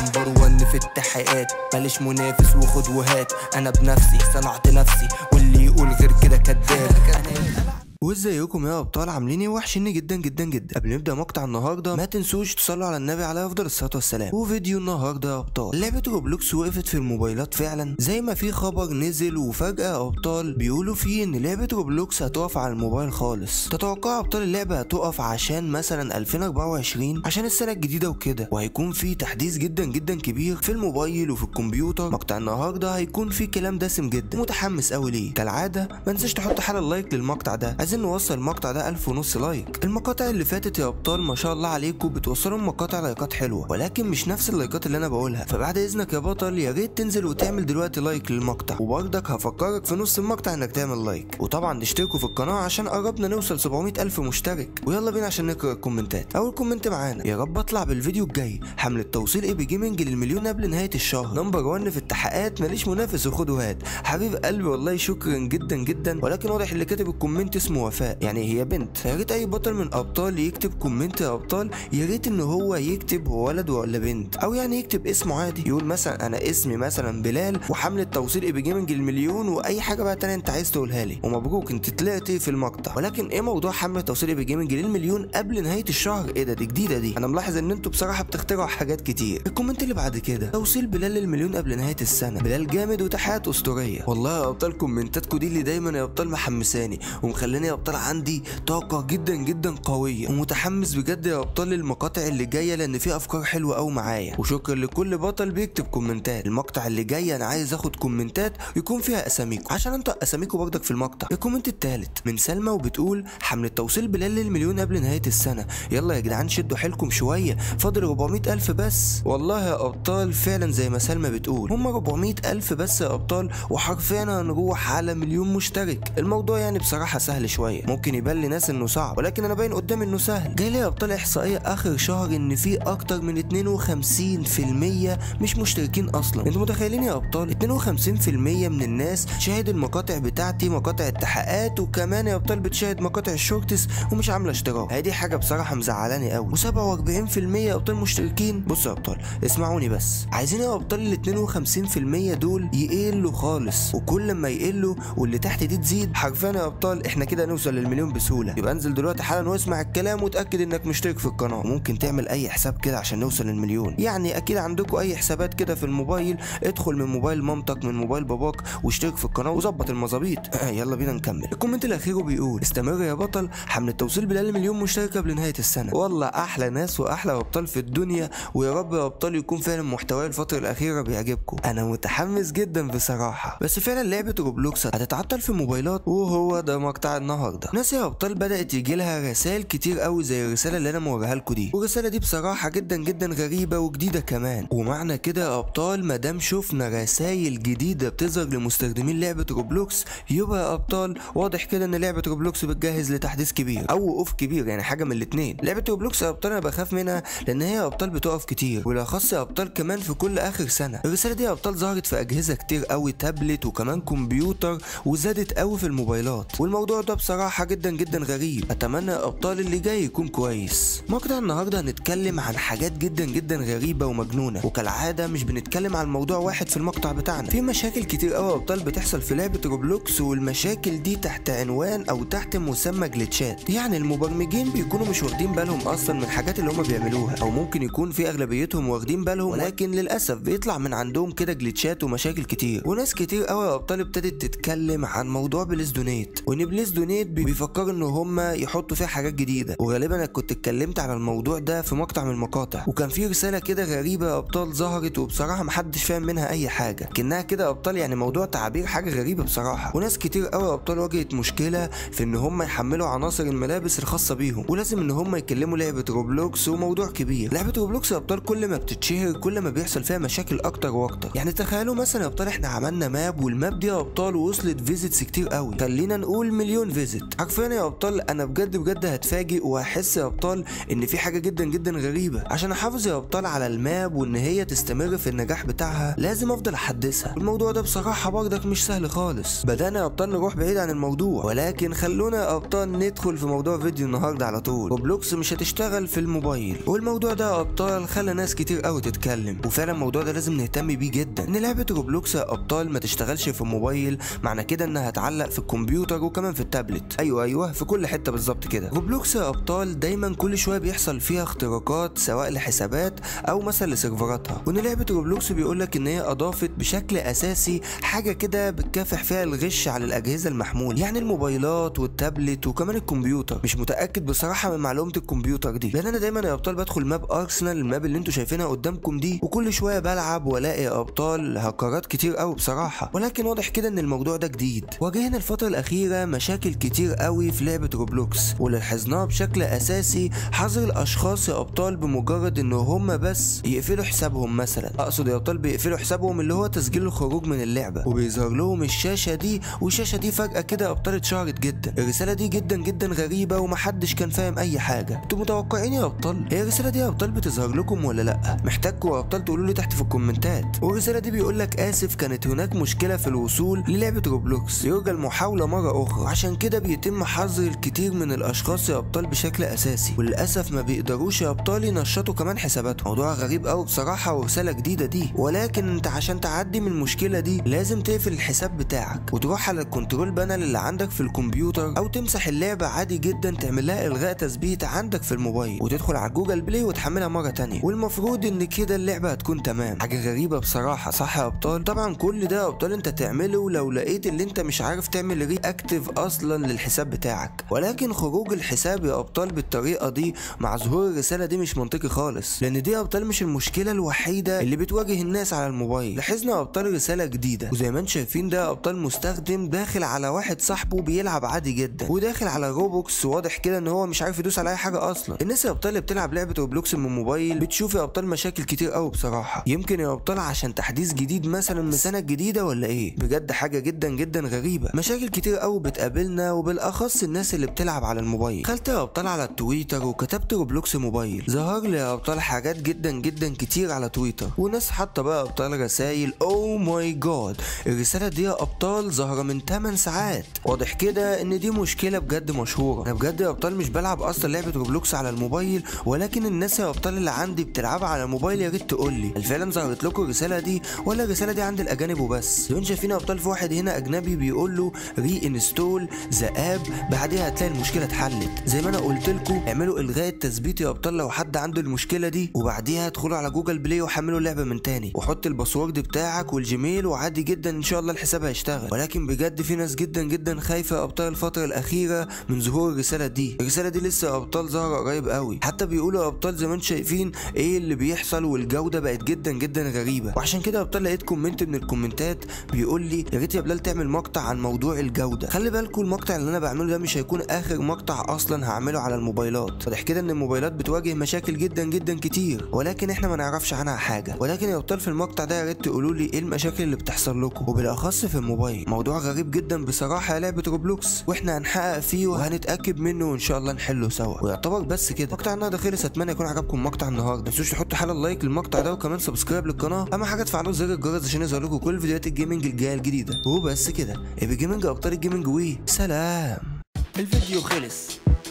نمبر ون في التحقيقات ماليش منافس وخد وهات انا بنفسي صنعت نفسي واللي يقول غير كده كداب وازيكم يا ابطال عاملين ايه وحشني جدا جدا جدا قبل ما نبدا مقطع النهارده ما تنسوش تصلوا على النبي عليه افضل الصلاه والسلام وفيديو النهارده يا ابطال لعبه روبلوكس وقفت في الموبايلات فعلا زي ما في خبر نزل وفجاه يا ابطال بيقولوا فيه ان لعبه روبلوكس هتقف على الموبايل خالص تتوقع ابطال اللعبه هتقف عشان مثلا 2024 عشان السنه الجديده وكده وهيكون في تحديث جدا جدا كبير في الموبايل وفي الكمبيوتر مقطع النهارده هيكون في كلام دسم جدا متحمس قوي ليه كالعاده ما تنساش تحط حاله لايك للمقطع ده عايزين نوصل المقطع ده 1000 ونص لايك المقاطع اللي فاتت يا ابطال ما شاء الله عليكم بتوصلوا مقاطع لايكات حلوه ولكن مش نفس اللايكات اللي انا بقولها فبعد اذنك يا بطل يا ريت تنزل وتعمل دلوقتي لايك للمقطع وبرضك هفكرك في نص المقطع انك تعمل لايك وطبعا تشتركوا في القناه عشان قربنا نوصل 700 الف مشترك ويلا بينا عشان نقرا الكومنتات اول كومنت معانا يا رب اطلع بالفيديو الجاي حمله توصيل اي بي جيمنج للمليون قبل نهايه الشهر نمبر 1 في التحقيقات ماليش منافس وخد وهات حبيب قلبي والله شكرا جدا جدا ولكن واضح اللي كاتب الكومنت اسمه وفاء يعني هي بنت يا ريت اي بطل من ابطال يكتب كومنت يا ابطال يا ريت ان هو يكتب هو ولد ولا بنت او يعني يكتب اسمه عادي يقول مثلا انا اسمي مثلا بلال وحمله توصيل اي بي جيمنج المليون واي حاجه بقى تانية انت عايز تقولها لي ومبروك انت طلعتي في المقطع ولكن ايه موضوع حمله توصيل اي بي جيمنج للمليون قبل نهايه الشهر ايه ده دي جديده دي انا ملاحظ ان انتوا بصراحه بتخترعوا حاجات كتير الكومنت اللي بعد كده توصيل بلال للمليون قبل نهايه السنه بلال جامد وتحيات اسطوريه والله يا ابطال كومنتاتكم دي اللي دايما يا ابطال محمساني ومخلاني يا ابطال عندي طاقه جدا جدا قويه ومتحمس بجد يا ابطال للمقاطع اللي جايه لان في افكار حلوه قوي معايا وشكرا لكل بطل بيكتب كومنتات المقطع اللي جاي انا عايز اخد كومنتات يكون فيها اساميكم عشان انطق اساميكم برضك في المقطع الكومنت التالت من سلمى وبتقول حمله توصيل بلال للمليون قبل نهايه السنه يلا يا جدعان شدوا حيلكم شويه فاضل 400 الف بس والله يا ابطال فعلا زي ما سلمى بتقول هم 400 الف بس يا ابطال وحرفيا هنروح على مليون مشترك الموضوع يعني بصراحه سهل شويه ممكن يبان لناس انه صعب ولكن انا باين قدامي انه سهل جاي لي يا ابطال احصائيه اخر شهر ان في اكتر من 52% مش مشتركين اصلا انتوا متخيلين يا ابطال 52% من الناس شاهد المقاطع بتاعتي مقاطع التحقيقات وكمان يا ابطال بتشاهد مقاطع الشورتس ومش عامله اشتراك هي دي حاجه بصراحه مزعلاني قوي و47% يا ابطال مشتركين بصوا يا ابطال اسمعوني بس عايزين يا ابطال ال 52% دول يقلوا خالص وكل ما يقلوا واللي تحت دي تزيد حرفيا يا ابطال احنا كده نوصل للمليون بسهوله يبقى انزل دلوقتي حالا واسمع الكلام وتاكد انك مشترك في القناه وممكن تعمل اي حساب كده عشان نوصل للمليون يعني اكيد عندكم اي حسابات كده في الموبايل ادخل من موبايل مامتك من موبايل باباك واشترك في القناه وظبط المظابيط يلا بينا نكمل الكومنت الاخير بيقول استمر يا بطل حمله توصيل بلال مليون مشترك قبل نهايه السنه والله احلى ناس واحلى ابطال في الدنيا ويا رب يا ابطال يكون فعلا محتواي الفتره الاخيره بيعجبكم انا متحمس جدا بصراحه بس فعلا لعبه روبلوكس هتتعطل في الموبايلات وهو ده مقطع النهارده ناس يا ابطال بدات يجي لها رسائل كتير قوي زي الرساله اللي انا موريها لكم دي والرساله دي بصراحه جدا جدا غريبه وجديده كمان ومعنى كده يا ابطال ما دام شفنا رسائل جديده بتظهر لمستخدمين لعبه روبلوكس يبقى يا ابطال واضح كده ان لعبه روبلوكس بتجهز لتحديث كبير او وقوف كبير يعني حاجه من الاثنين لعبه روبلوكس يا ابطال انا بخاف منها لان هي يا ابطال بتقف كتير وبالاخص يا ابطال كمان في كل اخر سنه الرساله دي يا ابطال ظهرت في اجهزه كتير قوي تابلت وكمان كمبيوتر وزادت قوي في الموبايلات والموضوع ده بصراحه جدا جدا غريب اتمنى يا ابطال اللي جاي يكون كويس مقطع النهارده هنتكلم عن حاجات جدا جدا غريبه ومجنونه وكالعاده مش بنتكلم عن موضوع واحد في المقطع بتاعنا في مشاكل كتير قوي يا ابطال بتحصل في لعبه روبلوكس والمشاكل دي تحت عنوان او تحت مسمى جلitchات يعني المبرمجين بيكونوا مش واخدين بالهم اصلا من الحاجات اللي هم بيعملوها او ممكن يكون في اغلبيتهم واخدين بالهم ولكن للاسف بيطلع من عندهم كده جلitchات ومشاكل كتير وناس كتير قوي يا ابطال ابتدت تتكلم عن موضوع بليز دونيت وان بليز دونيت بيفكروا ان هم يحطوا فيها حاجات جديده وغالبا انا كنت اتكلمت على الموضوع ده في مقطع من المقاطع وكان في رساله كده غريبه يا ابطال ظهرت وبصراحه محدش فاهم منها اي حاجه كانها كده يا ابطال يعني موضوع تعابير حاجه غريبه بصراحه وناس كتير قوي يا ابطال واجهت مشكله في ان هم يحملوا عناصر الملابس الخاصه بيهم ولازم ان هم يكلموا لعبه روبلوكس وموضوع كبير لعبه روبلوكس يا ابطال كل ما بتتشهر كل ما بيحصل فيها مشاكل اكتر واكتر يعني تخيلوا مثلا يا ابطال احنا عملنا ماب والماب دي يا ابطال وصلت فيزيتس كتير قوي خلينا نقول مليون فيزيت حرفيا يا ابطال انا بجد بجد هتفاجئ وهحس يا ابطال ان في حاجه جدا جدا غريبه عشان احافظ يا ابطال على الماب وان هي تستمر في النجاح بتاعها لازم افضل احدثها الموضوع ده بصراحه برضك مش سهل خالص بدانا يا ابطال نروح بعيد عن الموضوع ولكن خلونا يا ابطال ندخل في موضوع فيديو النهارده على طول روبلوكس مش هتشتغل في الموبايل والموضوع ده يا ابطال خلى ناس كتير قوي تتكلم وفعلا الموضوع ده لازم نهتم بيه جدا ان لعبه روبلوكس يا ابطال ما تشتغلش في الموبايل معنى كده انها هتعلق في الكمبيوتر وكمان في التابلت ايوه ايوه في كل حته بالظبط كده روبلوكس يا ابطال دايما كل شويه بيحصل فيها اختراقات سواء لحسابات او مثلا لسيرفراتها وان لعبه روبلوكس بيقول لك ان هي اضافت بشكل اساسي حاجه كده بتكافح فيها الغش على الاجهزه المحمول يعني الموبايلات والتابلت وكمان الكمبيوتر مش متاكد بصراحه من معلومه الكمبيوتر دي لان انا دايما يا ابطال بدخل ماب ارسنال الماب اللي انتوا شايفينها قدامكم دي وكل شويه بلعب والاقي يا ابطال هكرات كتير قوي بصراحه ولكن واضح كده ان الموضوع ده جديد واجهنا الفتره الاخيره مشاكل كتير قوي في لعبه روبلوكس واللي لاحظناها بشكل اساسي حظر الاشخاص يا ابطال بمجرد ان هم بس يقفلوا حسابهم مثلا اقصد يا ابطال بيقفلوا حسابهم اللي هو تسجيل الخروج من اللعبه وبيظهر لهم الشاشه دي والشاشه دي فجاه كده يا ابطال اتشهرت جدا الرساله دي جدا جدا غريبه ومحدش كان فاهم اي حاجه انتوا متوقعين يا ابطال هي الرساله دي يا ابطال بتظهر لكم ولا لا محتاجكم يا ابطال تقولوا لي تحت في الكومنتات والرساله دي بيقول لك اسف كانت هناك مشكله في الوصول للعبه روبلوكس يرجى المحاوله مره اخرى عشان كده بيتم حظر الكثير من الاشخاص يا ابطال بشكل اساسي وللاسف ما بيقدروش يا ابطال ينشطوا كمان حساباتهم موضوع غريب قوي بصراحه ورساله جديده دي ولكن انت عشان تعدي من المشكله دي لازم تقفل الحساب بتاعك وتروح على الكنترول بانل اللي عندك في الكمبيوتر او تمسح اللعبه عادي جدا تعمل لها الغاء تثبيت عندك في الموبايل وتدخل على جوجل بلاي وتحملها مره تانية والمفروض ان كده اللعبه هتكون تمام حاجه غريبه بصراحه صح يا ابطال طبعا كل ده يا ابطال انت تعمله لو لقيت اللي انت مش عارف تعمل ري اكتف اصلا للحساب بتاعك ولكن خروج الحساب يا ابطال بالطريقه دي مع ظهور الرساله دي مش منطقي خالص لان دي يا ابطال مش المشكله الوحيده اللي بتواجه الناس على الموبايل لاحظنا يا ابطال رساله جديده وزي ما انتم شايفين ده يا ابطال مستخدم داخل على واحد صاحبه بيلعب عادي جدا وداخل على روبوكس واضح كده ان هو مش عارف يدوس على اي حاجه اصلا الناس يا ابطال اللي بتلعب لعبه روبلوكس من الموبايل بتشوف يا ابطال مشاكل كتير قوي بصراحه يمكن يا ابطال عشان تحديث جديد مثلا من سنه جديده ولا ايه بجد حاجه جدا جدا غريبه مشاكل كتير قوي بتقابلنا وبالاخص الناس اللي بتلعب على الموبايل دخلت يا ابطال على التويتر وكتبت روبلوكس موبايل ظهر لي يا ابطال حاجات جدا جدا كتير على تويتر وناس حاطه بقى ابطال رسايل او ماي جاد الرساله دي يا ابطال ظاهره من 8 ساعات واضح كده ان دي مشكله بجد مشهوره انا بجد يا ابطال مش بلعب اصلا لعبه روبلوكس على الموبايل ولكن الناس يا ابطال اللي عندي بتلعبها على الموبايل يا ريت تقول لي هل فعلا ظهرت لكم الرساله دي ولا الرساله دي عند الاجانب وبس زي ما انتم شايفين يا ابطال في واحد هنا اجنبي بيقول له ري انستول ذا اب بعديها هتلاقي المشكله اتحلت زي ما انا قلت لكم اعملوا الغاء التثبيت يا ابطال لو حد عنده المشكله دي وبعديها ادخلوا على جوجل بلاي وحملوا اللعبه من تاني وحط الباسورد بتاعك والجيميل وعادي جدا ان شاء الله الحساب هيشتغل ولكن بجد في ناس جدا جدا خايفه يا ابطال الفتره الاخيره من ظهور الرساله دي الرساله دي لسه يا ابطال ظاهره قريب قوي حتى بيقولوا يا ابطال زي ما انتم شايفين ايه اللي بيحصل والجوده بقت جدا جدا غريبه وعشان كده يا ابطال لقيت كومنت من الكومنتات بيقول لي يا ريت يا بلال تعمل مقطع عن موضوع الجوده خلي بالكم المقطع اللي انا بعمله ده مش هيكون اخر مقطع اصلا هعمله على الموبايلات واضح كده ان الموبايلات بتواجه مشاكل جدا جدا كتير ولكن احنا ما نعرفش عنها حاجه ولكن يا ابطال في المقطع ده يا ريت تقولوا لي ايه المشاكل اللي بتحصل لكم وبالاخص في الموبايل موضوع غريب جدا بصراحه يا لعبه روبلوكس واحنا هنحقق فيه وهنتاكد منه وان شاء الله نحله سوا ويعتبر بس كده مقطع النهارده خلص اتمنى يكون عجبكم مقطع النهارده ما تنسوش تحطوا حاله لايك للمقطع ده وكمان سبسكرايب للقناه اهم حاجه تفعلوا زر الجرس عشان يظهر لكم كل فيديوهات الجيمنج الجايه الجديده وبس كده ابي جيمنج ابطال الجيمنج وي سلام الفيديو خلص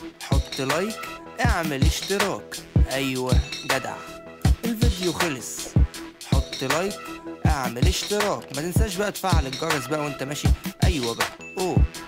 حط لايك اعمل اشتراك ايوه جدع الفيديو خلص حط لايك اعمل اشتراك ما تنساش بقى تفعل الجرس بقى وانت ماشي ايوه بقى اوه